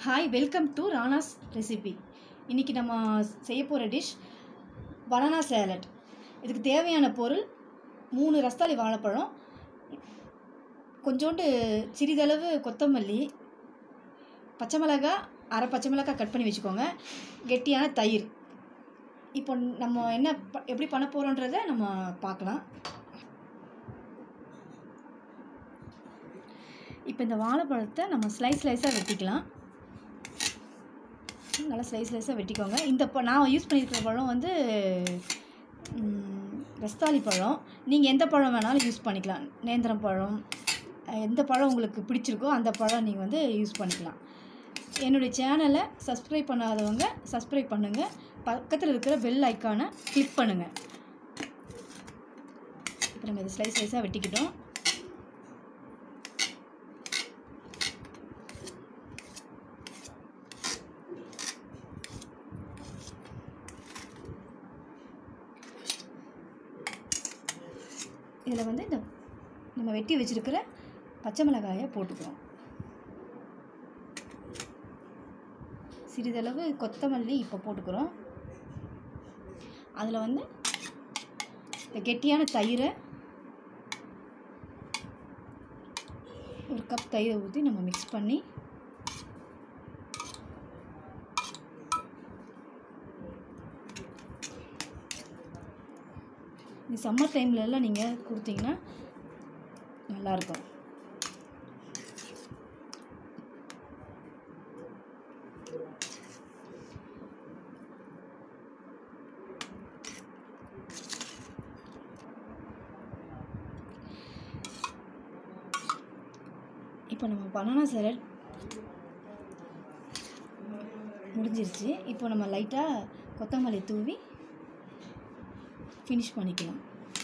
hi welcome to Rana's recipe இன்றைக்கி நம்ம செய்ய போகிற டிஷ் பனானா சேலட் இதுக்கு தேவையான பொருள் மூணு ரஸ்தாளி வாழைப்பழம் கொஞ்சோண்டு சிறிதளவு கொத்தமல்லி பச்சை மிளகாய் அரை பச்சை மிளகாய் கட் பண்ணி வச்சுக்கோங்க கெட்டியான தயிர் இப்போ நம்ம என்ன ப- எப்படி பண்ண போகிறோன்றதை நம்ம பார்க்கலாம் இப்போ இந்த வாழைப்பழத்தை நம்ம ஸ்லைஸ் ஸ்லைஸாக வெட்டிக்கலாம் நல்லா ஸ்லைஸ் ஸ்லைஸாக வெட்டிக்கோங்க இந்த ப நான் யூஸ் பண்ணியிருக்கிற பழம் வந்து ம், ரஸ்தாளி பழம் நீங்கள் எந்த பழம் வேணாலும் யூஸ் பண்ணிக்கலாம் நேந்திரம் பழம் அஹ், எந்த பழம் உங்களுக்கு பிடிச்சிருக்கோ அந்த பழம் நீங்கள் வந்து யூஸ் பண்ணிக்கலாம் என்னுடைய சேனலை சப்ஸ்கிரைப் பண்ணாதவங்க சப்ஸ்கிரைப் பண்ணுங்கள் பக்கத்தில் இருக்கிற பெல் ஐக்கானை கிளிக் பண்ணுங்கள் இப்போ நம்ம இதை ஸ்லைஸ் ஸ்லைஸாக வெட்டிக்கிட்டோம் இதில் வந்து இந்த நம்ம வெட்டி வச்சுருக்கிற பச்சை மிளகாயை போட்டுக்கிறோம் சிறிதளவு கொத்தமல்லி இப்போ போட்டுக்கிறோம் அதில் வந்து இந்த கெட்டியான தயிரை ஒரு கப் தயிரை ஊற்றி நம்ம மிக்ஸ் பண்ணி இந்த சம்மர் டைம்லலாம் நீங்கள் கொடுத்தீங்கன்னா நல்லாயிருக்கும் இப்போ நம்ம பனானா சாலட் முடிஞ்சிருச்சு இப்போ நம்ம லைட்டாக கொத்தமல்லி தூவி ஃபினிஷ் பண்ணிக்கலாம்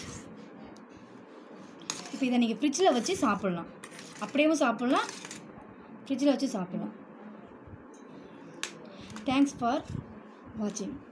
இப்போ இதை நீங்கள் ஃப்ரிட்ஜில் வச்சு சாப்பிட்லாம் அப்படியேவும் சாப்பிட்லாம் ஃப்ரிட்ஜில் வச்சு சாப்பிட்லாம் தேங்க்ஸ் ஃபார் வாட்சிங்